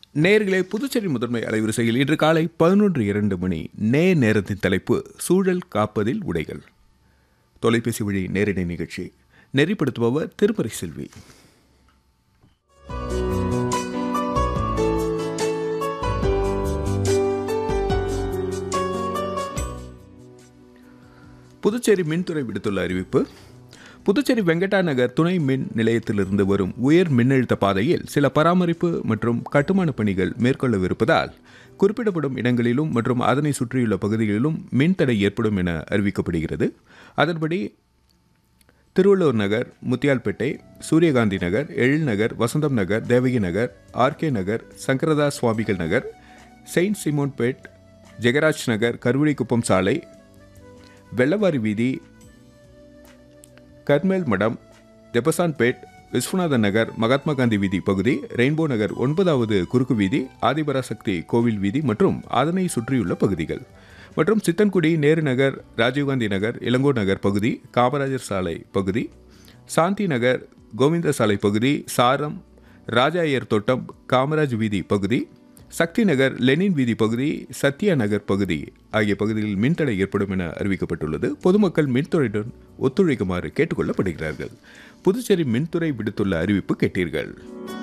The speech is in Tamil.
நேர்களே புதுச்சேரி முதன்மை அலைவரிசையில் இன்று காலை பதினொன்று இரண்டு மணி நே நேரத்தின் தலைப்பு சூழல் காப்பதில் உடைகள் தொலைபேசி வழி நேரடி நிகழ்ச்சி நெறிப்படுத்துபவர் திருமறை செல்வி புதுச்சேரி மின்துறை விடுத்துள்ள அறிவிப்பு புதுச்சேரி வெங்கடா நகர் துணை மின் நிலையத்திலிருந்து வரும் உயர் மின்னழுத்த பாதையில் சில பராமரிப்பு மற்றும் கட்டுமான பணிகள் மேற்கொள்ளவிருப்பதால் குறிப்பிடப்படும் இடங்களிலும் மற்றும் அதனை சுற்றியுள்ள பகுதிகளிலும் மின்தடை ஏற்படும் என அறிவிக்கப்படுகிறது அதன்படி திருவள்ளூர் நகர் முத்தியால்பேட்டை சூரியகாந்தி நகர் எழில் நகர் வசந்தம் நகர் தேவகி நகர் ஆர்கே நகர் சங்கரதாஸ் சுவாமிகள் நகர் செயின்ட் சிமோன்பேட் ஜெகராஜ் நகர் கருவிழிக்குப்பம் சாலை வெள்ளவாரி வீதி கர்மேல் மடம் தெபசான்பேட் விஸ்வநாதன் நகர் மகாத்மா காந்தி வீதி பகுதி ரெயின்போ நகர் ஒன்பதாவது குறுக்கு வீதி ஆதிபராசக்தி கோவில் வீதி மற்றும் அதனை சுற்றியுள்ள பகுதிகள் மற்றும் சித்தன்குடி நேரு நகர் ராஜீவ்காந்தி நகர் இளங்கோ நகர் பகுதி காமராஜர் சாலை பகுதி சாந்தி நகர் கோவிந்த சாலை பகுதி சாரம் ராஜாயர் தோட்டம் காமராஜ் வீதி பகுதி சக்தி நகர் லெனின் வீதி பகுதி சத்யா நகர் பகுதி ஆகிய பகுதிகளில் மின்தடை ஏற்படும் என அறிவிக்கப்பட்டுள்ளது பொதுமக்கள் மின்துறையுடன் ஒத்துழைக்குமாறு கேட்டுக்கொள்ளப்படுகிறார்கள் புதுச்சேரி மின்துறை விடுத்துள்ள அறிவிப்பு கேட்டீர்கள்